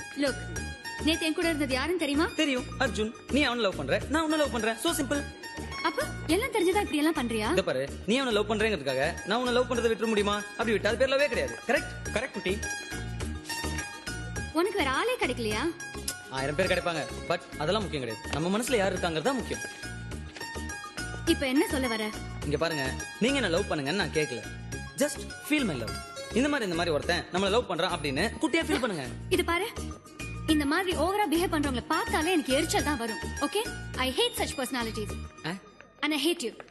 Look நேத்து என் கூட இருந்தது யாருன்னு தெரியுமா தெரியும் அர்ஜுன் நீ அவனை லவ் பண்ற நான் உன்ன லவ் பண்றேன் சோ சிம்பிள் அப்ப எல்லாம் தெரிஞ்சதா இப்படி எல்லாம் பண்றியா இத பாரு நீ அவனை லவ் பண்றேங்கிறதுக்காக நான் உன்னை லவ் பண்றதை விட்டுற முடியுமா அப்படி விட்டா அது பேர் லவ்வே கிடையாது கரெக்ட் கரெக்ட் குட்டி உனக்கு வேற ஆளே கிடைக்கலையா ஆயிரம் பேர் கிடைப்பாங்க பட் அதெல்லாம் முக்கியம் கிடையாது நம்ம மனசுல யார் இருக்காங்கிறது தான் முக்கியம் இப்ப என்ன சொல்ல வர இங்க பாருங்க நீங்க என்ன லவ் பண்ணுங்கன்னு நான் கேட்கல ஜஸ்ட் ஃபீல் மை லவ் இந்த மாதிரி இந்த மாதிரி ஒருத்தன் நம்மள லவ் பண்றான் அப்படின்னு குட்டியா ஃபீல் பண்ணுங்க இது பாரு இந்த மாதிரி ஓவரா பிஹேவ் பண்றவங்கள பார்த்தாலே எனக்கு எரிச்சல் தான் வரும் okay I hate such personalities ah? And I hate you